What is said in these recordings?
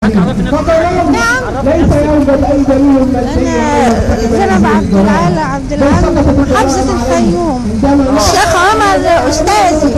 نعم ليس يوجد اي دليل أنا زينب عبد العال عبد العال من محافظة الفيوم الشيخ عمر أستاذي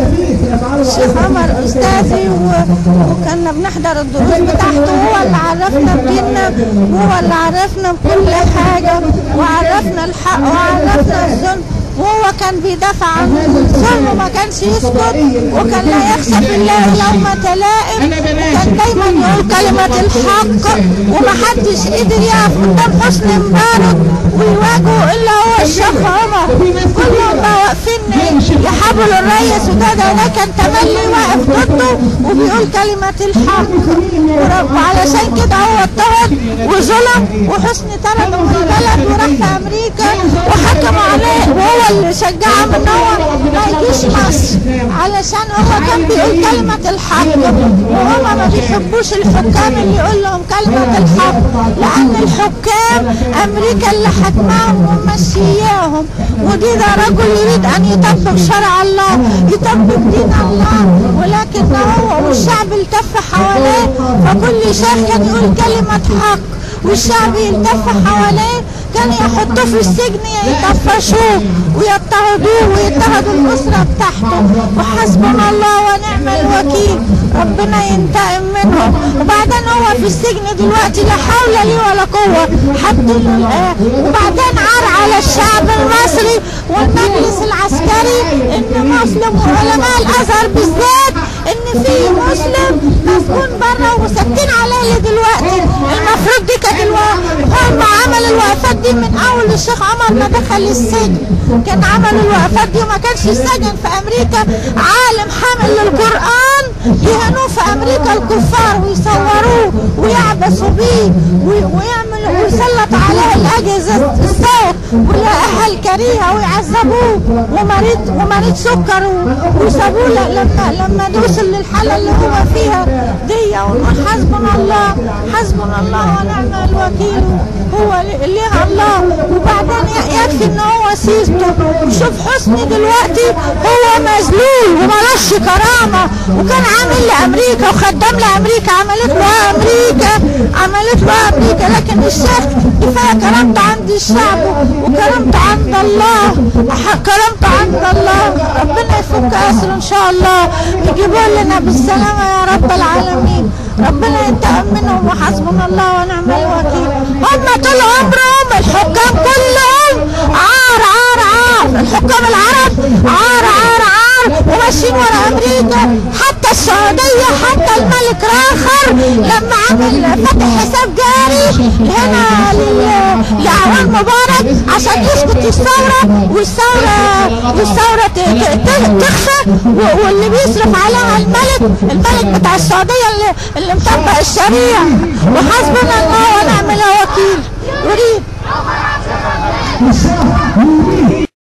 الشيخ عمر أستاذي و- وكنا بنحضر الدروس بتاعته هو اللي عرفنا بديننا وهو اللي عرفنا بكل حاجة وعرفنا الحق وعرفنا الظلم وهو كان بيدافع عن الظلم وما كانش يسكت وكان لا يخشى في الله لومة لائم وكان دايما يقول كلمة الحق ومحدش قدر يقف قدام حسني مبارك ويواجهه الا هو الشيخ عمر كلهم بقى واقفين يحابوا للريس وده ده ده كان تملي واقف ضده وبيقول كلمة الحق ورب- وعلشان كده هو اضطهد وظلم وحسني طرده من البلد وراح في امريكا وحكموا عليه وهو اللي شجعه ان هو ما يجيش مصر علشان هو كان بيقول كلمة الحق وهما ما بيحبوش الحكام اللي يقول لهم كلمة الحق لأن الحكام أمريكا اللي حكماهم ومشياهم ودي ده رجل يريد أن يطبق شرع الله يطبق دين الله ولكن هو والشعب التف حواليه فكل شيخ كان يقول كلمة حق والشعب يلتف حواليه كان يحطوه في السجن يطفشوه ويضطهدوه ويضطهدوا الأسرة بتاعته وحسبنا الله ونعم الوكيل ربنا ينتقم منهم وبعدين هو في السجن دلوقتي لا حول لي ولا قوة الحمد لله وبعدين عار على الشعب المصري والمجلس العسكري ان مسلم وعلماء الازهر بالذات ان في مسلم مسكون بره وساكتين عليه دلوقتي المفروض دي كانت الوا- هم عمل الوقفات دي من اول الشيخ عمر ما دخل السجن كان عمل الوقفات دي وما كانش السجن في امريكا عالم حامل للقران يهنوه في امريكا الكفار ويصوروه ويعبثوا بيه وي- ويعملوا ويسلط عليه الاجهزه الصوت والاهل كريهه ويعذبوه ومريض ومريض سكر و- وسابوه ل- لما لما دوس للحاله اللي هو فيها دي ونقول حسبنا الله حسبنا الله ونعم الوكيل هو ل- ليه الله وبعدين ي- يكفي ان هو سيرته شوف حسني دلوقتي هو مذلول ومالوش كرامه وكان عامل لامريكا وخدام لامريكا عملت له امريكا عملت له امريكا لكن الشيخ كفايه كرامته عند الشعب وكرامته عند الله ح- كرامته عند الله ربنا يفك اسره ان شاء الله يجيبوا لنا بالسلامه يا رب العالمين ربنا ينتقم منهم وحسبنا الله ونعم الوكيل هم طول عمرهم الحكام كلهم عار عار عار الحكام العرب عار عار عار وماشيين ورا امريكا حتى السعوديه حتى الملك راخر لما عمل فتح حساب جاري هنا لل- لعوان مبارك عشان يسكت الثوره والثوره والثوره ت- ت- ت- تخفى و- واللي بيصرف عليها الملك الملك بتاع السعوديه اللي, اللي مطبق الشريعه وحسبنا الله ونعم الوكيل يريد